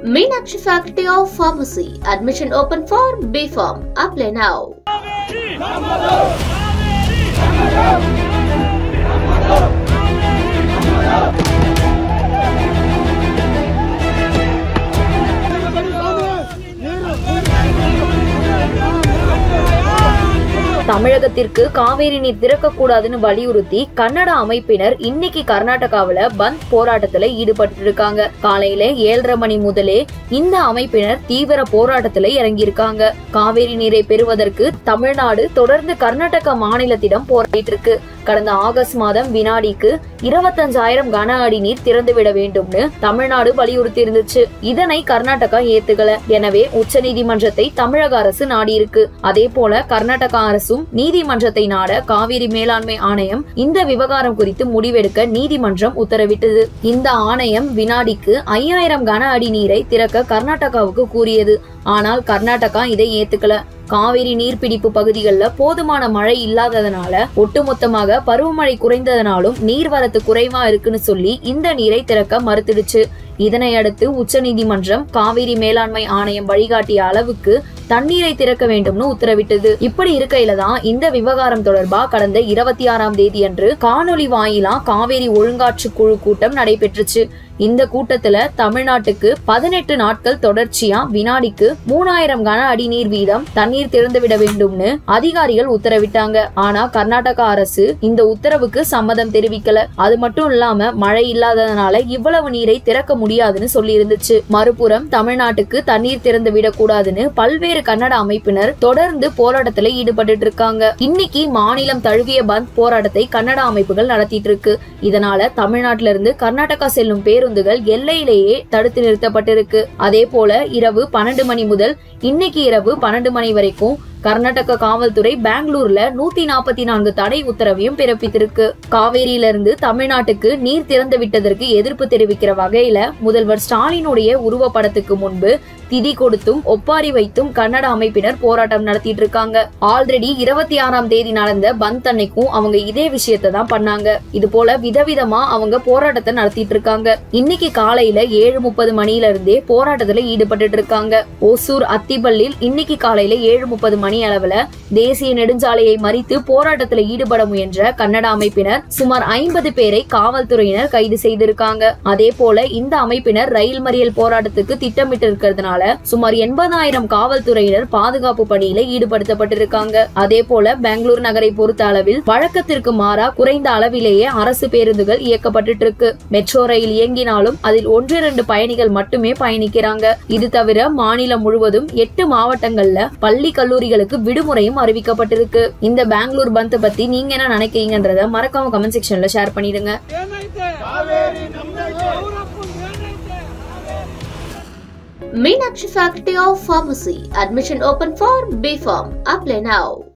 Meenakshi Faculty of Pharmacy. Admission open for B Farm. Apply now. தமிழகத்திற்கு காவேரி நீர் திறக்கக்கூடாதுன்னு வலியுறுத்தி கன்னட அமைப்பினர் இன்னைக்கு கர்நாடகாவுல பந்த் போராட்டத்துல ஈடுபட்டு இருக்காங்க காலையில ஏழரை மணி முதலே இந்த அமைப்பினர் தீவிர போராட்டத்துல இறங்கியிருக்காங்க காவேரி நீரை பெறுவதற்கு தமிழ்நாடு தொடர்ந்து கர்நாடக மாநிலத்திடம் போராடிட்டு இருக்கு கடந்த ஆகஸ்ட் மாதம் வினாடிக்கு இருபத்தஞ்சாயிரம் கன அடி நீர் திறந்துவிட வேண்டும்னு தமிழ்நாடு வலியுறுத்தி இருந்துச்சு இதனை கர்நாடகா ஏத்துக்கல எனவே உச்சநீதிமன்றத்தை தமிழக அரசு நாடியிருக்கு அதே போல கர்நாடகா அரசும் நீதிமன்றத்தை நாட காவிரி மேலாண்மை ஆணையம் இந்த விவகாரம் குறித்து முடிவெடுக்க நீதிமன்றம் உத்தரவிட்டது இந்த ஆணையம் வினாடிக்கு ஐயாயிரம் கன அடி நீரை திறக்க கர்நாடகாவுக்கு கூறியது ஆனால் கர்நாடகா இதை ஏத்துக்கல காவிரி நீர்பிடிப்பு பகுதிகளில் போதுமான மழை இல்லாததனால ஒட்டுமொத்தமாக பருவமழை குறைந்ததனாலும் நீர்வரத்து குறைவா இருக்குன்னு சொல்லி இந்த நீரை திறக்க மறுத்துடுச்சு இதனை அடுத்து உச்சநீதிமன்றம் காவிரி மேலாண்மை ஆணையம் வழிகாட்டிய அளவுக்கு தண்ணீரை திறக்க வேண்டும்னு உத்தரவிட்டது இப்படி இருக்கையில தான் இந்த விவகாரம் தொடர்பா கடந்த இருபத்தி ஆறாம் தேதி அன்று காணொலி வாயிலா காவேரி ஒழுங்காற்று குழு கூட்டம் நடைபெற்றுச்சு இந்த கூட்டத்துல தமிழ்நாட்டுக்கு பதினெட்டு நாட்கள் தொடர்ச்சியா வினாடிக்கு மூணாயிரம் கன அடி நீர் வீதம் தண்ணீர் திறந்துவிட வேண்டும்னு அதிகாரிகள் உத்தரவிட்டாங்க ஆனா கர்நாடகா அரசு இந்த உத்தரவுக்கு சம்மதம் தெரிவிக்கல அது மட்டும் இல்லாம மழை இல்லாததுனால இவ்வளவு நீரை திறக்க முடியாதுன்னு சொல்லி இருந்துச்சு மறுபுறம் தமிழ்நாட்டுக்கு தண்ணீர் திறந்து விடக்கூடாதுன்னு பல்வேறு கன்னட அமைப்பினர் தொடர்ந்து போராட்டத்துல ஈடுபட்டு இருக்காங்க இன்னைக்கு மாநிலம் தழுவிய பந்த் போராட்டத்தை கன்னட அமைப்புகள் நடத்திட்டு இருக்கு இதனால தமிழ்நாட்டில இருந்து கர்நாடகா செல்லும் பேருந்துகள் எல்லையிலேயே தடுத்து நிறுத்தப்பட்டிருக்கு அதே போல இரவு பன்னெண்டு மணி முதல் இன்னைக்கு இரவு பன்னெண்டு மணி வரைக்கும் கர்நாடக காவல்துறை பெங்களூர்ல நூத்தி நாற்பத்தி நான்கு தடை உத்தரவையும் பிறப்பித்திருக்கு காவேரியில இருந்து தமிழ்நாட்டுக்கு நீர் திறந்து விட்டதற்கு எதிர்ப்பு தெரிவிக்கிற வகையில முதல்வர் ஸ்டாலினுடைய உருவப்படத்துக்கு முன்பு திதி கொடுத்தும் ஒப்பாரி வைத்தும் கன்னட அமைப்பினர் போராட்டம் நடத்திட்டு இருக்காங்க ஆல்ரெடி இருபத்தி ஆறாம் தேதி நடந்த பந்த் அன்னைக்கும் அவங்க இதே விஷயத்தை தான் பண்ணாங்க இது போல விதவிதமா அவங்க போராட்டத்தை நடத்திட்டு இருக்காங்க இன்னைக்கு காலையில ஏழு முப்பது மணில இருந்தே போராட்டத்துல ஈடுபட்டு இருக்காங்க ஓசூர் அத்திபல்லில் இன்னைக்கு காலையில ஏழு முப்பது மணி அளவுல தேசிய நெடுஞ்சாலையை மறித்து போராட்டத்துல ஈடுபட முயன்ற கன்னட அமைப்பினர் சுமார் ஐம்பது பேரை காவல்துறையினர் கைது செய்திருக்காங்க அதே போல இந்த அமைப்பினர் ரயில் மறியல் போராட்டத்துக்கு திட்டமிட்டு இருக்கிறதுனால சுமார் எண்பதாயிரம் காவல்துறையினர் பாதுகாப்பு பணியில ஈடுபடுத்தப்பட்டிருக்காங்க அதே போல பெங்களூர் நகரை பொறுத்த அளவில் வழக்கத்திற்கு மாறா குறைந்த அளவிலேயே அரசு பேருந்துகள் இயக்கப்பட்டு இருக்கு மெட்ரோ ரயில் இயங்கினாலும் அதில் ஒன்று இரண்டு பயணிகள் மட்டுமே பயணிக்கிறாங்க இது தவிர மாநிலம் முழுவதும் எட்டு மாவட்டங்கள்ல பள்ளி கல்லூரிகளுக்கு விடுமுறையும் அறிவிக்கப்பட்டிருக்கு இந்த பெங்களூர் பந்த் பத்தி நீங்க என்ன நினைக்கிறீங்கன்றத மறக்காம கமெண்ட் செக்ஷன்ல ஷேர் பண்ணிடுங்க Meenakshi Faculty of Pharmacy. Admission open for B Farm. Apply now.